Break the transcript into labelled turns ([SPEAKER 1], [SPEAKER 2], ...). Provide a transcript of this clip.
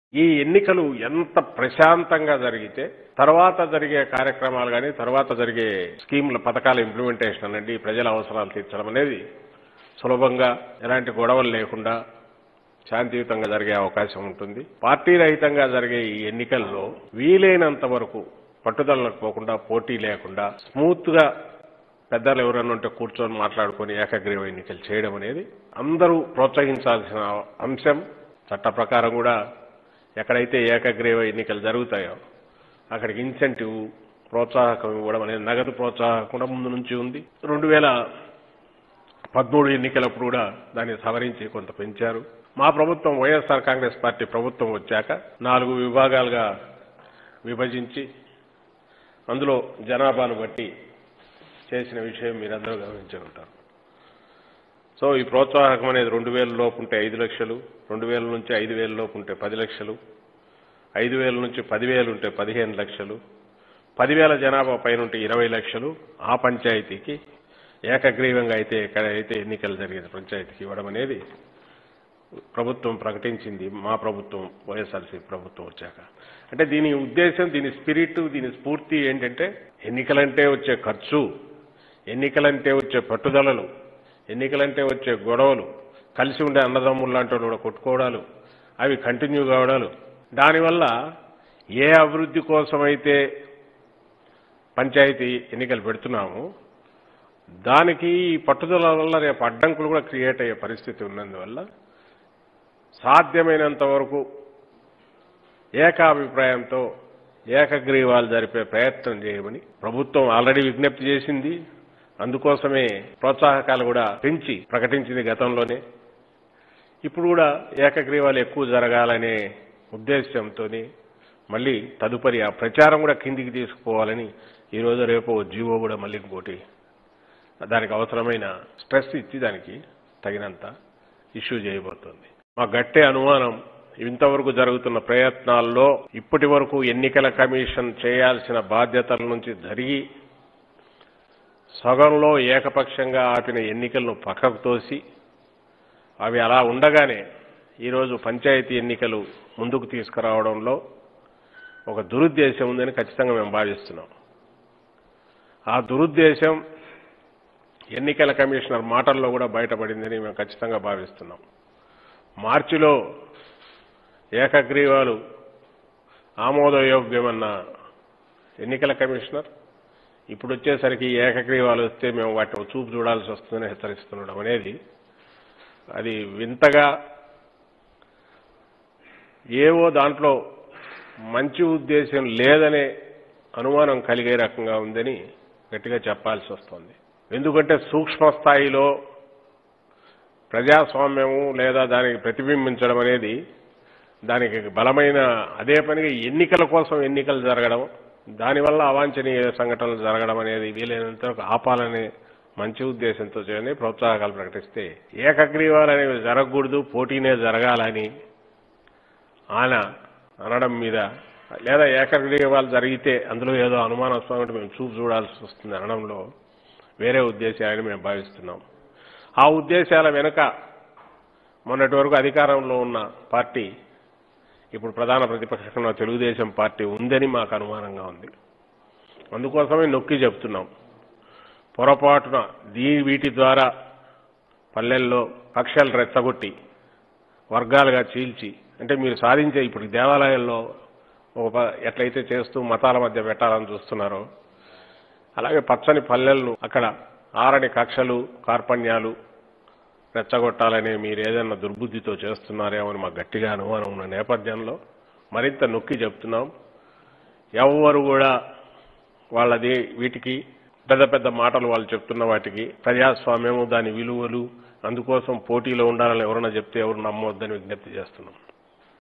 [SPEAKER 1] ఈ ఎన్నికలు ఎంత ప్రశాంతంగా జరిగితే తర్వాత జరిగే కార్యక్రమాలు కానీ తర్వాత జరిగే స్కీముల పథకాల ఇంప్లిమెంటేషన్ అనేది ప్రజల అవసరాలు తీర్చడం అనేది సులభంగా ఎలాంటి గొడవలు లేకుండా శాంతియుతంగా జరిగే అవకాశం ఉంటుంది పార్టీ రహితంగా జరిగే ఈ ఎన్నికల్లో వీలైనంత వరకు పట్టుదలకు పోకుండా పోటీ లేకుండా స్మూత్ గా పెద్దలు ఎవరైనా ఉంటే కూర్చొని మాట్లాడుకొని ఏకగ్రీవ ఎన్నికలు చేయడం అనేది అందరూ ప్రోత్సహించాల్సిన అంశం చట్ట ప్రకారం కూడా ఎక్కడైతే ఏకగ్రీవ ఎన్నికలు జరుగుతాయో అక్కడికి ఇన్సెంటివ్ ప్రోత్సాహకం ఇవ్వడం అనేది నగదు ప్రోత్సాహం కూడా ముందు నుంచి ఉంది రెండు వేల పదమూడు ఎన్నికలప్పుడు కూడా దాన్ని సవరించి కొంత పెంచారు మా ప్రభుత్వం వైఎస్ఆర్ కాంగ్రెస్ పార్టీ ప్రభుత్వం వచ్చాక నాలుగు విభాగాలుగా విభజించి అందులో జనాభాను బట్టి చేసిన విషయం మీరందరూ గమనించి ఉంటారు సో ఈ ప్రోత్సాహకం అనేది రెండు వేల లోపు ఉంటే ఐదు లక్షలు రెండు వేల నుంచి ఐదు వేల లోపు ఉంటే పది లక్షలు ఐదు వేల నుంచి పదివేలు ఉంటే పదిహేను లక్షలు పదివేల జనాభా పైన ఉంటే ఇరవై లక్షలు ఆ పంచాయతీకి ఏకగ్రీవంగా అయితే ఎక్కడైతే ఎన్నికలు జరిగేది పంచాయతీకి ఇవ్వడం అనేది ప్రభుత్వం ప్రకటించింది మా ప్రభుత్వం వైఎస్ఆర్సీ ప్రభుత్వం వచ్చాక అంటే దీని ఉద్దేశం దీని స్పిరిట్ దీని స్ఫూర్తి ఏంటంటే ఎన్నికలంటే వచ్చే ఖర్చు ఎన్నికలంటే వచ్చే పట్టుదలలు ఎన్నికలంటే వచ్చే గొడవలు కలిసి ఉండే అన్నదమ్ములు లాంటి వాళ్ళు కూడా కొట్టుకోవడాలు అవి కంటిన్యూ కావడాలు దానివల్ల ఏ అభివృద్ధి కోసమైతే పంచాయతీ ఎన్నికలు పెడుతున్నామో దానికి ఈ పట్టుదల వల్ల రేపు అడ్డంకులు కూడా క్రియేట్ అయ్యే పరిస్థితి ఉన్నందువల్ల సాధ్యమైనంత వరకు ఏకాభిప్రాయంతో ఏకగ్రీవాలు జరిపే ప్రయత్నం చేయమని ప్రభుత్వం ఆల్రెడీ విజ్ఞప్తి చేసింది అందుకోసమే ప్రోత్సాహకాలు కూడా పెంచి ప్రకటించింది గతంలోనే ఇప్పుడు కూడా ఏకగ్రీవాలు ఎక్కువ జరగాలనే ఉద్దేశంతోనే మళ్ళీ తదుపరి ఆ ప్రచారం కూడా కిందికి తీసుకుపోవాలని ఈ రోజు రేపు జీవో కూడా మళ్ళీ ఇంకోటి దానికి అవసరమైన స్ట్రెస్ ఇచ్చి దానికి తగినంత ఇష్యూ చేయబోతోంది మా గట్టే అనుమానం ఇంతవరకు జరుగుతున్న ప్రయత్నాల్లో ఇప్పటి వరకు ఎన్నికల కమిషన్ చేయాల్సిన బాధ్యతల నుంచి జరిగి సగంలో ఏకపక్షంగా ఆపిన ఎన్నికలను పక్కకు తోసి అవి అలా ఉండగానే ఈరోజు పంచాయతీ ఎన్నికలు ముందుకు తీసుకురావడంలో ఒక దురుద్దేశం ఉందని ఖచ్చితంగా మేము భావిస్తున్నాం ఆ దురుద్దేశం ఎన్నికల కమిషనర్ మాటల్లో కూడా బయటపడిందని మేము ఖచ్చితంగా భావిస్తున్నాం మార్చిలో ఏకగ్రీవాలు ఆమోదయోగ్యమన్న ఎన్నికల కమిషనర్ ఇప్పుడు వచ్చేసరికి ఏకగ్రీవాలు వస్తే మేము వాటిని చూపు చూడాల్సి వస్తుందని హెచ్చరిస్తుండడం అనేది అది వింతగా ఏవో దాంట్లో మంచి ఉద్దేశం లేదనే అనుమానం కలిగే రకంగా ఉందని గట్టిగా చెప్పాల్సి వస్తుంది ఎందుకంటే సూక్ష్మ స్థాయిలో ప్రజాస్వామ్యము లేదా దానికి ప్రతిబింబించడం అనేది దానికి బలమైన అదే పనిగా ఎన్నికల కోసం ఎన్నికలు జరగడం దానివల్ల అవాంఛనీయ సంఘటనలు జరగడం అనేది వీలైనంత వరకు ఆపాలనే మంచి ఉద్దేశంతో చేయని ప్రోత్సాహకాలు ప్రకటిస్తే ఏకగ్రీవాలు అనేవి జరగకూడదు పోటీనే జరగాలని ఆయన అనడం మీద లేదా ఏకగ్రీవాలు జరిగితే అందులో ఏదో అనుమానాస్పదం మేము చూపు చూడాల్సి వస్తుంది అనడంలో వేరే ఉద్దేశాలని మేము భావిస్తున్నాం ఆ ఉద్దేశాల వెనుక మొన్నటి వరకు అధికారంలో ఉన్న పార్టీ ఇప్పుడు ప్రధాన ప్రతిపక్షంలో తెలుగుదేశం పార్టీ ఉందని మాకు అనుమానంగా ఉంది అందుకోసమే నొక్కి చెప్తున్నాం పొరపాటున దీ వీటి ద్వారా పల్లెల్లో కక్షలు రెచ్చగొట్టి వర్గాలుగా చీల్చి అంటే మీరు సాధించే ఇప్పుడు దేవాలయాల్లో ఒక ప- ఎట్లయితే చేస్తూ మతాల మధ్య పెట్టాలని చూస్తున్నారో అలాగే పచ్చని పల్లెలను అక్కడ ఆరని కక్షలు కార్పణ్యాలు రెచ్చగొట్టాలని మీరు ఏదైనా దుర్బుద్ధితో చేస్తున్నారేమో అని మాకు గట్టిగా అనుమానం ఉన్న నేపథ్యంలో మరింత నొక్కి చెప్తున్నాం ఎవ్వరు కూడా వాళ్ళది వీటికి పెద్ద పెద్ద మాటలు వాళ్ళు చెప్తున్న వాటికి ప్రజాస్వామ్యము దాని విలువలు అందుకోసం పోటీలో ఉండాలని ఎవరన్నా చెప్తే ఎవరు నమ్మొద్దని విజ్ఞప్తి చేస్తున్నాం